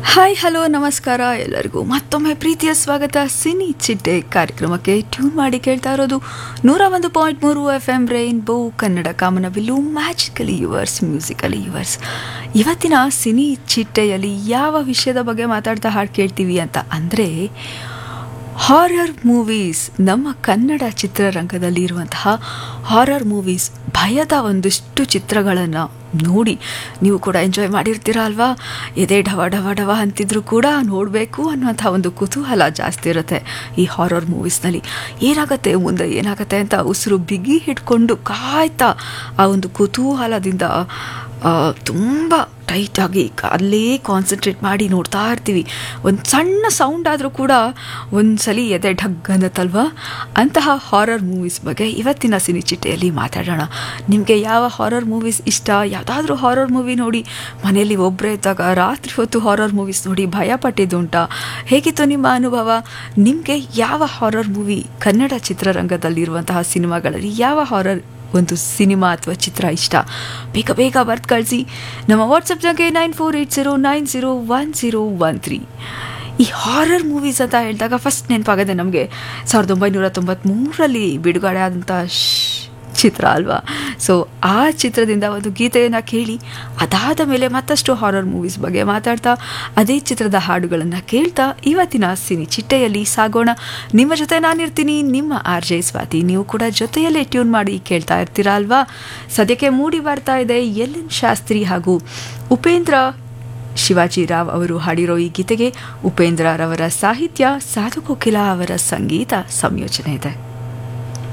hi hello ನಮಸ್ಕಾರ ಎಲ್ಲರಿಗೂ ಮತ್ತೊಮ್ಮೆ ಪ್ರೀತಿಯ ಸ್ವಾಗತ ಸಿನಿ ಚಿಟ್ಟೆ ಕಾರ್ಯಕ್ರಮಕ್ಕೆ ಟ್ಯೂನ್ ಮಾಡಿ ಕೇಳ್ತಾ ಇರೋದು ನೂರ ಒಂದು ಪಾಯಿಂಟ್ ಮೂರು ಎಫ್ ಎಂ ರೈನ್ಬೋ ಕನ್ನಡ ಕಾಮನಬಿಲ್ಲು ಮ್ಯಾಜಿಕಲಿ ಯುವರ್ಸ್ ಮ್ಯೂಸಿಕಲಿ ಯುವರ್ಸ್ ಇವತ್ತಿನ ಸಿನಿ ಚಿಟ್ಟೆಯಲ್ಲಿ ಯಾವ ವಿಷಯದ ಬಗ್ಗೆ ಮಾತಾಡ್ತಾ ಹಾಡು ಕೇಳ್ತೀವಿ ಅಂತ ಅಂದರೆ ಹಾರರ್ ಮೂವೀಸ್ ನಮ್ಮ ಕನ್ನಡ ಚಿತ್ರರಂಗದಲ್ಲಿ ಇರುವಂತಹ ಹಾರರ್ ಮೂವೀಸ್ ಭಯದ ಒಂದಿಷ್ಟು ಚಿತ್ರಗಳನ್ನು ನೋಡಿ ನೀವು ಕೂಡ ಎಂಜಾಯ್ ಮಾಡಿರ್ತೀರ ಅಲ್ವಾ ಎದೆ ಢವ ಢವ ಢವ ಅಂತಿದ್ರು ಕೂಡ ನೋಡಬೇಕು ಅನ್ನುವಂಥ ಒಂದು ಕುತೂಹಲ ಜಾಸ್ತಿ ಇರುತ್ತೆ ಈ ಹಾರರ್ ಮೂವೀಸ್ನಲ್ಲಿ ಏನಾಗುತ್ತೆ ಮುಂದೆ ಏನಾಗುತ್ತೆ ಅಂತ ಉಸಿರು ಬಿಗಿ ಹಿಡ್ಕೊಂಡು ಕಾಯ್ತಾ ಆ ಒಂದು ಕುತೂಹಲದಿಂದ ತುಂಬ ಟೈಟಾಗಿ ಅಲ್ಲೇ ಕಾನ್ಸಂಟ್ರೇಟ್ ಮಾಡಿ ನೋಡ್ತಾ ಇರ್ತೀವಿ ಒಂದು ಸಣ್ಣ ಸೌಂಡ್ ಆದರೂ ಕೂಡ ಒಂದ್ಸಲಿ ಎದೆ ಢಗ್ ಅನ್ನತ್ತಲ್ವಾ ಅಂತಹ ಹಾರರ್ ಮೂವೀಸ್ ಬಗ್ಗೆ ಇವತ್ತಿನ ಸಿನಿಚಿಟ್ಟೆಯಲ್ಲಿ ಮಾತಾಡೋಣ ನಿಮಗೆ ಯಾವ ಹಾರರ್ ಮೂವೀಸ್ ಇಷ್ಟ ಯಾವುದಾದ್ರೂ ಹಾರರ್ ಮೂವಿ ನೋಡಿ ಮನೆಯಲ್ಲಿ ಒಬ್ಬರೇ ಇದ್ದಾಗ ರಾತ್ರಿ ಹೊತ್ತು ಹಾರರ್ ಮೂವೀಸ್ ನೋಡಿ ಭಯ ಪಟ್ಟಿದ್ದುಂಟಾ ಹೇಗಿತ್ತು ನಿಮ್ಮ ಅನುಭವ ನಿಮಗೆ ಯಾವ ಹಾರರ್ ಮೂವಿ ಕನ್ನಡ ಚಿತ್ರರಂಗದಲ್ಲಿರುವಂತಹ ಸಿನಿಮಾಗಳಲ್ಲಿ ಯಾವ ಹಾರರ್ ಒಂದು ಸಿನಿಮಾ ಅಥವಾ ಚಿತ್ರ ಇಷ್ಟ ಬೇಗ ಬೇಗ ಬರ್ತ್ ಕಳಿಸಿ ನಮ್ಮ ವಾಟ್ಸಪ್ ಸಂಖ್ಯೆ nine four eight zero nine zero one zero one three ಈ ಹಾರರ್ ಮೂವೀಸ್ ಅಂತ ಹೇಳಿದಾಗ ಫಸ್ಟ್ ನೆನಪಾಗದೆ ನಮಗೆ ಸಾವಿರದ ಒಂಬೈನೂರ ತೊಂಬತ್ತ್ಮೂರರಲ್ಲಿ ಬಿಡುಗಡೆ ಆದಂಥ ಚಿತ್ರ ಅಲ್ವಾ ಸೊ ಆ ಚಿತ್ರದಿಂದ ಒಂದು ಗೀತೆಯನ್ನು ಕೇಳಿ ಅದಾದ ಮೇಲೆ ಮತ್ತಷ್ಟು ಹಾರರ್ ಮೂವೀಸ್ ಬಗ್ಗೆ ಮಾತಾಡ್ತಾ ಅದೇ ಚಿತ್ರದ ಹಾಡುಗಳನ್ನು ಕೇಳ್ತಾ ಇವತ್ತಿನ ಸಿನಿ ಚಿಟ್ಟೆಯಲ್ಲಿ ಸಾಗೋಣ ನಿಮ್ಮ ಜೊತೆ ನಾನಿರ್ತೀನಿ ನಿಮ್ಮ ಆರ್ ಜೆ ಸ್ವಾತಿ ನೀವು ಕೂಡ ಜೊತೆಯಲ್ಲೇ ಟ್ಯೂನ್ ಮಾಡಿ ಕೇಳ್ತಾ ಇರ್ತೀರಾ ಅಲ್ವಾ ಸದ್ಯಕ್ಕೆ ಮೂಡಿ ಬರ್ತಾ ಇದೆ ಎಲ್ ಎನ್ ಶಾಸ್ತ್ರಿ ಹಾಗೂ ಉಪೇಂದ್ರ ಶಿವಾಜಿರಾವ್ ಅವರು ಹಾಡಿರೋ ಈ ಗೀತೆಗೆ ಉಪೇಂದ್ರರವರ ಸಾಹಿತ್ಯ ಸಾಧು ಕೋಕಿಲ ಅವರ ಸಂಗೀತ ಸಂಯೋಜನೆ ಇದೆ